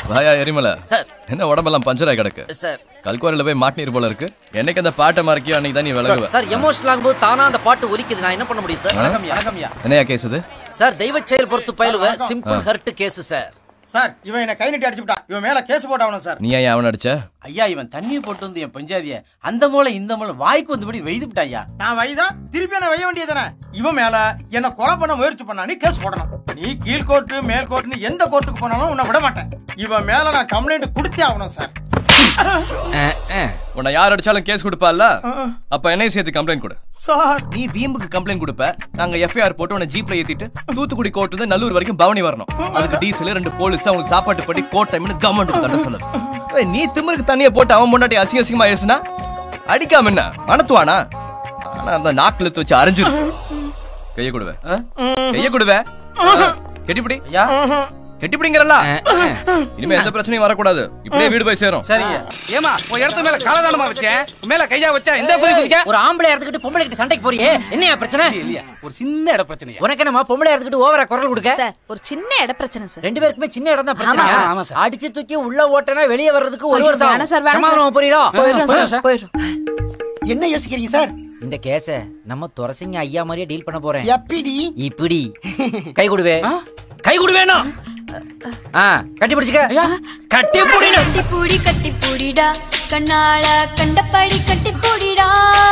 வாயா எரிமலை சார் என்ன உடம்பெல்லாம் பஞ்சராய் கிடக்கு சார் கல்குவாரில போய் மாட்டினீர் போல இருக்கு என்னைக்கு அந்த பாட்டை மறக்கியோ அன்னைக்கு தான் நீ விளங்குவ சார் எமோஷனல் ஆகும்போது தானா அந்த பாட்டு ஒலிக்குது நான் என்ன பண்ண முடியும் சார் ஆ? என்னையா கேஸ் இது சார் தெய்வ செயல் பொறுத்து பயிலுவ simple hurt case sir sir இவன் என்ன கை நீட்டி அடிச்சுட்டான் இவன் மேல கேஸ் போட்டாவணும் சார் நீ ஏன் அவன் அடிச்ச ஐயா இவன் தண்ணியை போட்டு வந்து என் பஞ்சாதிய அந்த மூளை இந்த மூளை வாய்க்கு வந்தபடி வெய்துவிட்டா ஐயா நான் வைதா திருப்பி என்ன வைய வேண்டியதானே இவன் மேல என்ன கொலை பண்ண முயற்சி பண்ணா நீ கேஸ் போடணும் நீ கீழ் கோர்ட்டு மேல் கோர்ட்டுன்னு எந்த கோர்ட்டுக்கு போனாலும் உன்னை விட மாட்டேன் இவன் மேல நான் கம்ப்ளைண்ட் கொடுத்தே ஆகணும் சார் உன்னை யார் அடிச்சாலும் கேஸ் கொடுப்பால அப்ப என்னையும் சேர்த்து கம்ப்ளைண்ட் கொடு சார் நீ வீம்புக்கு கம்ப்ளைண்ட் கொடுப்ப நாங்க எஃப்ஐஆர் போட்டு உன்னை ஜீப்ல ஏத்திட்டு தூத்துக்குடி கோர்ட் இருந்து நல்லூர் வரைக்கும் பவனி வரணும் அதுக்கு டீசல் ரெண்டு போலீஸ் அவங்களுக்கு சாப்பாட்டு படி கோர்ட் டைம்னு கவர்மெண்ட் தட்ட சொல்லு ஏய், நீ திமிருக்கு தண்ணியை போட்டு அவன் முன்னாடி அசிங்க அசிங்கமா ஏசுனா அடிக்காம என்ன மணத்துவானா ஆனா அந்த நாக்குல எடுத்து வச்சு அரைஞ்சிரு கைய கொடுவே கைய கொடுவே கெட்டிப்பிடி ஐயா கெட்டிப்பிடிங்கிறல்ல இனிமே எந்த பிரச்சனையும் வரக்கூடாது இப்படியே வீடு போய் சேரும் சரிங்க ஏமா உன் இடத்து மேல காலதானமா வச்சேன் உன் மேல கையா வச்சா இந்த குதி குதிக்க ஒரு ஆம்பளை எடுத்துக்கிட்டு பொம்பளை கிட்ட சண்டைக்கு போறியே என்னையா பிரச்சனை இல்லையா ஒரு சின்ன இட பிரச்சனையா உனக்கு என்னமா பொம்பளை எடுத்துக்கிட்டு ஓவரா குரல் கொடுக்க சார் ஒரு சின்ன இட பிரச்சனை சார் ரெண்டு பேருக்குமே சின்ன இடம் தான் ஆமா சார், பிரச்சனை ஆமா சார். அடிச்சு தூக்கி உள்ள ஓட்டனா வெளியே வர்றதுக்கு ஒரு ஐயோ, வருஷம் வேணாம் சார், வேணாம் சார். சமாதானம் புரியுதோ போயிடுறோம் சார் போயிடுறோம் என்ன யோசிக்கிறீங்க சார் இந்த கேஸ நம்ம துரசிங்க ஐயா மாதிரியே டீல் பண்ண போறேன் எப்படி இப்படி கை கொடுவே கை கொடு வேணும் ஆ கட்டி பிடிச்சுக்க கட்டி பிடினு கட்டி பூடி கட்டி பூடிடா கண்ணால கண்டபடி கட்டி பூடிடா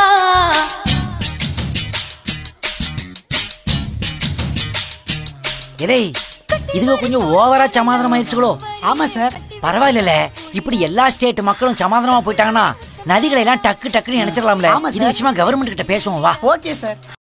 இலை இதுக கொஞ்சம் ஓவரா சமாதானம் ஆயிடுச்சுங்களோ ஆமா சார் பரவாயில்ல இப்படி எல்லா ஸ்டேட் மக்களும் சமாதானமா போயிட்டாங்கன்னா நதிகளை எல்லாம் டக்கு டக்குன்னு நினைச்சிடலாம்ல ஆமா இது சார். விஷயமா கவர்மெண்ட் கிட்ட பேசுவோம் வா ஓகே சார்